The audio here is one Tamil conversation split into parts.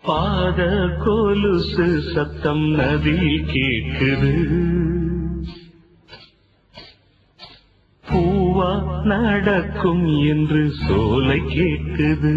பாத கொலுசு சத்தம் நதி கேட்குது பூவா நடக்கும் என்று சோலை கேட்குது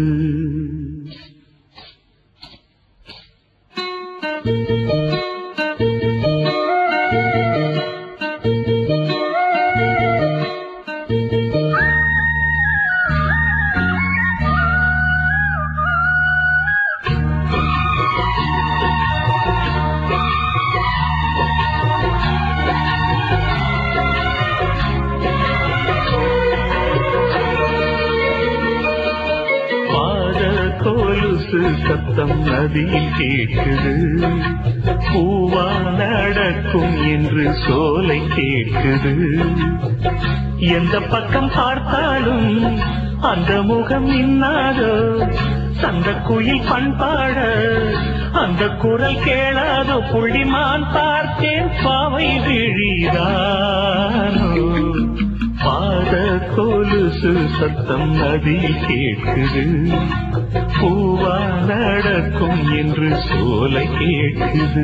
பாத கொலுசு சத்தம் நதி கேட்குது பூவா நடக்கும் என்று சோலை கேட்குது எந்த பக்கம் பார்த்தாலும் அந்த முகம் இன்னாதோ சந்த குயில் பண்பாட அந்த குரல் கேளாதோ புள்ளிமான் பார்த்தேன் பாவை விழிதானோ பாத கொலுசு சத்தம் நதி கேட்குது பூவா நடக்கும் என்று சோலை கேட்குது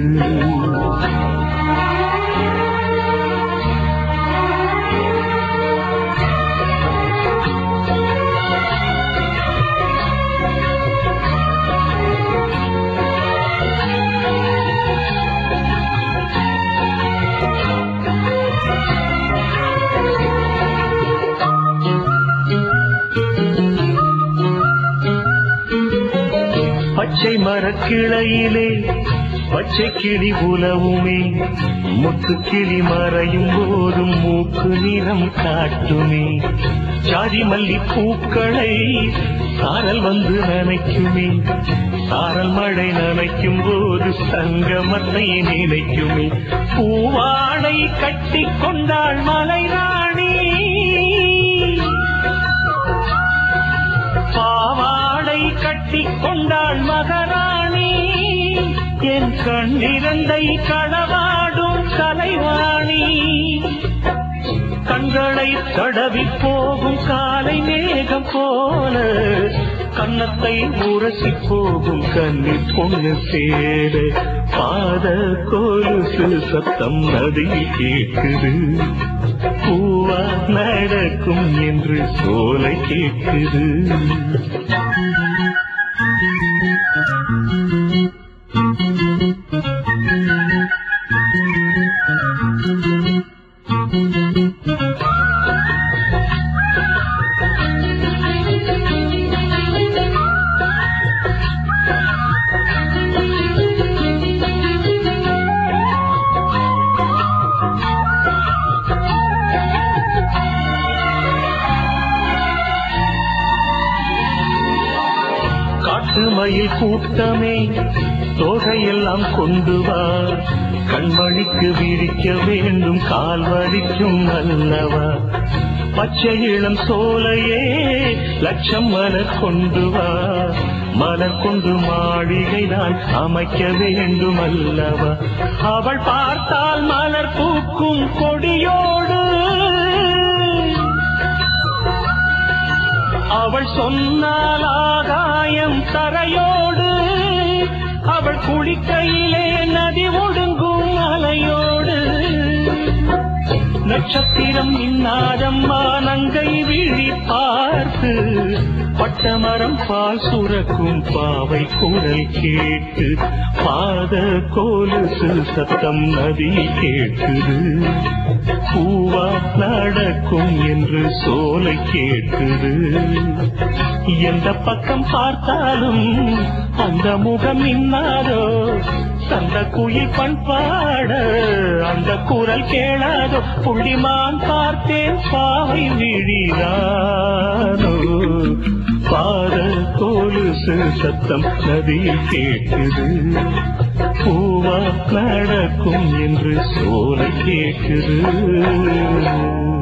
பச்சை மரக்கிளையிலே பச்சை கிளி உலவுமே முத்து கிளி மறையும் போதும் மூக்கு நிறம் காட்டுமே ஜாதி மல்லி பூக்களை சாரல் வந்து நனைக்குமே சாரல் மழை நனைக்கும் போது சங்கமத்தை நினைக்குமே பூவாடை கட்டி கொண்டாள் மலை ராணி பாவாடை கட்டி கொண்டாள் மகராணி என் கண்ணிரண்டை களவாடும் கலைவாணி கண்களை தடவி போகும் காலை மேகம் போல கன்னத்தை உரசி போகும் கண்ணி பொண்ணு சேர பாத கொலுசு சத்தம் நதி கேட்குது பூவா நடக்கும் என்று சோலை கேட்குது காட்டு மயில் கூட்டமே தோகையெல்லாம் கொண்டு வா கண்மணிக்கு விரிக்க வேண்டும் கால் வலிக்கும் அல்லவா பச்சை இளம் சோலையே லட்சம் மலர் கொண்டு வா மலர் கொண்டு மாளிகை நான் அமைக்க வேண்டும் அல்லவா அவள் பார்த்தால் மலர் பூக்கும் கொடியோடு அவள் சொன்னால் ஆகாயம் தரையோடு அவள் குளிக்கையிலே நதி ஒடுங்கும் அலையோடு நட்சத்திரம் இன்னாதம்மா நங்கை விழி பார்த்து பட்டமரம் பால் சுரக்கும் பாவை குரல் கேட்டு பாத கோலுசு சத்தம் நதி கேட்குது பூவா நடக்கும் என்று சோலை கேட்குது எந்த பக்கம் பார்த்தாலும் அந்த முகம் இன்னாரோ சந்த குயில் பண்பாட அந்த குரல் கேளாதோ புள்ளிமான் பார்த்தேன் பாவை விழிதானோ பாத கொலுசு சத்தம் நதி கேட்குது பூவா நடக்கும் என்று சோலை கேட்குது